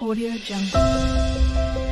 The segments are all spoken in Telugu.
Audio Jungle.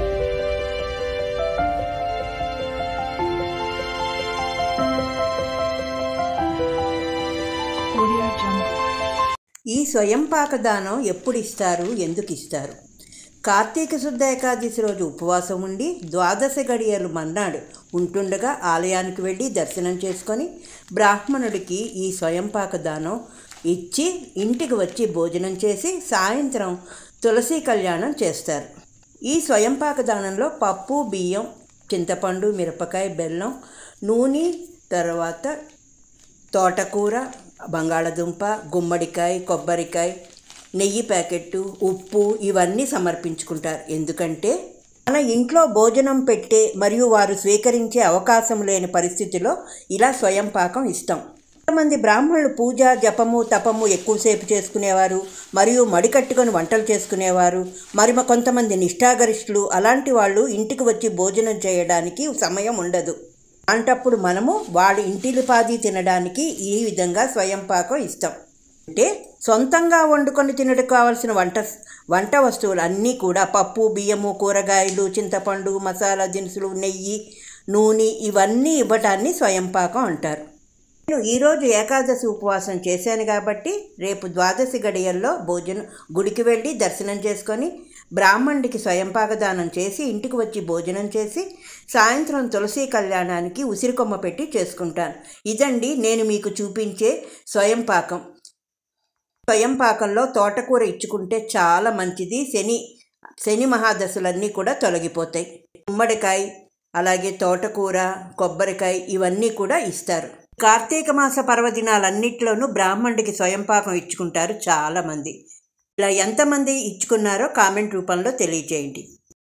Audio Jungle. ఈ స్వయం పాకదానం ఎప్పుడు ఇస్తారు ఎందుకు ఇస్తారు కార్తీక శుద్ధ ఏకాదశి రోజు ఉపవాసం ఉండి ద్వాదశ గడియలు మన్నాడు ఉంటుండగా ఆలయానికి వెళ్ళి దర్శనం చేసుకొని బ్రాహ్మణుడికి ఈ స్వయం పాకదానం ఇచ్చి ఇంటికి వచ్చి భోజనం చేసి సాయంత్రం తులసి కళ్యాణం చేస్తారు ఈ స్వయం పాకదానంలో పప్పు బియ్యం చింతపండు మిరపకాయ బెల్లం నూనె తర్వాత తోటకూర బంగాళదుంప గుమ్మడికాయ కొబ్బరికాయ నెయ్యి ప్యాకెట్టు ఉప్పు ఇవన్నీ సమర్పించుకుంటారు ఎందుకంటే మన ఇంట్లో భోజనం పెట్టే మరియు వారు స్వీకరించే అవకాశం లేని పరిస్థితిలో ఇలా స్వయం పాకం ఇస్తాం కొంతమంది బ్రాహ్మణులు పూజ జపము తపము ఎక్కువసేపు చేసుకునేవారు మరియు మడి కట్టుకొని వంటలు చేసుకునేవారు మరి మ- కొంతమంది నిష్ఠాగరిష్ఠులు అలాంటి వాళ్ళు ఇంటికి వచ్చి భోజనం చేయడానికి సమయం ఉండదు అలాంటప్పుడు మనము వాళ్ళ ఇంటిలిపాది తినడానికి ఈ విధంగా స్వయం పాకం ఇస్తాం అంటే సొంతంగా వండుకొని తినడానికి కావాల్సిన వంట వంట వస్తువులు అన్నీ కూడా పప్పు బియ్యము కూరగాయలు చింతపండు మసాలా దినుసులు నెయ్యి నూనె ఇవన్నీ ఇవ్వటాన్ని స్వయం పాకం అంటారు నేను ఈరోజు ఏకాదశి ఉపవాసం చేశాను కాబట్టి రేపు ద్వాదశి గడియల్లో భోజనం గుడికి వెళ్ళి దర్శనం చేసుకొని బ్రాహ్మణుడికి స్వయంపాకదానం చేసి ఇంటికి వచ్చి భోజనం చేసి సాయంత్రం తులసి కళ్యాణానికి ఉసిరికొమ్మ పెట్టి చేసుకుంటాను ఇదండి నేను మీకు చూపించే స్వయం పాకం స్వయం పాకంలో తోటకూర ఇచ్చుకుంటే చాలా మంచిది శని శని మహాదశలన్నీ కూడా తొలగిపోతాయి గుమ్మడికాయ అలాగే తోటకూర కొబ్బరికాయ ఇవన్నీ కూడా ఇస్తారు కార్తీక మాస పర్వదినాలన్నిట్లోనూ బ్రాహ్మణుడికి స్వయం పాకం ఇచ్చుకుంటారు చాలామంది ఇలా ఎంతమంది ఇచ్చుకున్నారో కామెంట్ రూపంలో తెలియజేయండి